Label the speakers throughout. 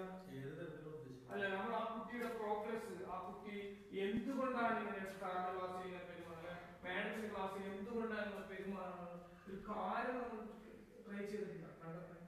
Speaker 1: ഏത് തരത്തിലുള്ള ഉദ്ദേശിക്കുന്നത്
Speaker 2: അല്ല നമ്മൾ ആ കുട്ടിയുടെ പ്രോഗ്രസ് ആ കുട്ടി എന്തുകൊണ്ടാണ് ഇങ്ങനെ സാറിന്റെ ക്ലാസ്സിൽ ഇങ്ങനെ പെരുമാറുന്നത് മാഡത്തിന്റെ ക്ലാസ്സിൽ എന്തുകൊണ്ടാണ് ഇങ്ങനെ പെരുമാറുന്നത് ഒരു കാര്യം നമ്മൾ ട്രൈ ചെയ്തിട്ടില്ല കണ്ടെത്താൻ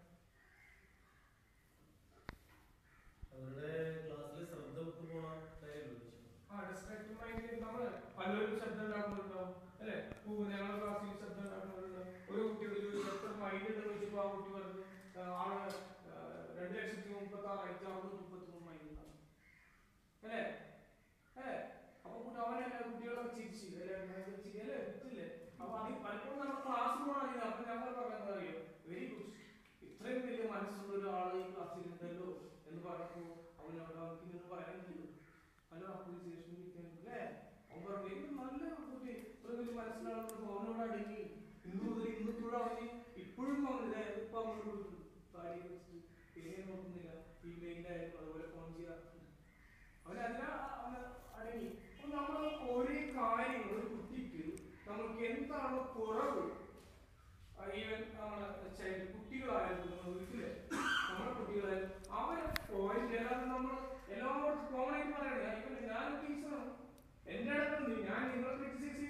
Speaker 1: അവരുടെ ക്ലാസ്സിൽ ശ്രദ്ധ വിട്ടു പോണ കാര്യമല്ലോ ഉദ്ദേശിക്കുന്നത്
Speaker 2: ആ ഡിസ്ട്രാക്ട് മൈൻഡിൽ നമ്മള് പലരും ശബ്ദം ഉണ്ടാക്കുന്നുണ്ടാവും അല്ലെ ഞങ്ങളുടെ ക്ലാസ്സിൽ ശബ്ദം ഉണ്ടാക്കുന്നുണ്ടാവും ഒരു കുട്ടിയോട് ചോദിച്ചു എത്ര മൈൻഡ് ഉണ്ടെന്ന് ചോദിച്ചപ്പോ ആ കുട്ടി പറഞ്ഞു "ആ, ആള് ആ, രണ്ട് ലക്ഷത്തി മുപ്പത്തി ആറ് അയച്ചു അറുന്നൂറ്റി മുപ്പത്തി മൂന്ന് മൈൻഡ് ഉണ്ടാവും അല്ലേ അല്ലേ അപ്പൊ കുട്ടി അവനല്ല കുട്ടികളൊക്കെ ചിരിച്ചു അല്ലെ ചിരി അല്ലേ എത്തില്ലേ അപ്പൊ അത് പലപ്പോഴും നമ്മുടെ ക്ലാസ് പോകണം അപ്പൊ ഞങ്ങൾ പറയുന്നത് അറിയോ വെരി ഗുഡ് ഇത്രയും വലിയ മനസ്സുള്ള ഒരാൾ ഈ ക്ലാസ്സിൽ ഉണ്ടല്ലോ എന്ന് പറഞ്ഞപ്പോ അവനോട് അവർക്ക് ഇങ്ങനെ പറയാൻ കഴിയും ഹലോ അപ്രീസിയേഷൻ അല്ലേ അവൻ പറഞ്ഞു "ഇത് നല്ല കുട്ടി ഇത്ര വലിയ മനസ്സിലാണെന്ന് അവനോട് അടങ്ങി ഇന്ന് മുതൽ ഇന്ന് ഇപ്പോഴും അവന് ഇപ്പോഴും അവനില്ല ഇപ്പൊ അവനോട് കൊടുക്കും താടി വെച്ചിട്ട് പേര് നോക്കുന്നില്ല ഇമെയിലായാലും അതുപോലെ ഫോൺ ചെയ്യാറുണ്ട് അവൻ അതിനാ അവന് അടങ്ങി അപ്പൊ നമ്മൾ ഒരേ കാര്യങ്ങൾ ഒരു കുട്ടിക്ക് നമുക്ക് എന്താണോ കുറവ് ഈവൻ നമ്മുടെ ചൈൽഡ് കുട്ടികളായാലും നമ്മുടെ വീട്ടിലെ നമ്മുടെ കുട്ടികളായാലും അവരെ പോയിന്റ് അല്ലാതെ നമ്മൾ എല്ലാവർക്കും കോമൺ ആയിട്ട് പറയണേ ഇപ്പൊ ഞാൻ ടീച്ചറാണ് എന്റെ അടുത്ത് ഞാൻ നിങ്ങളെ ക്രിറ്റിസൈസ്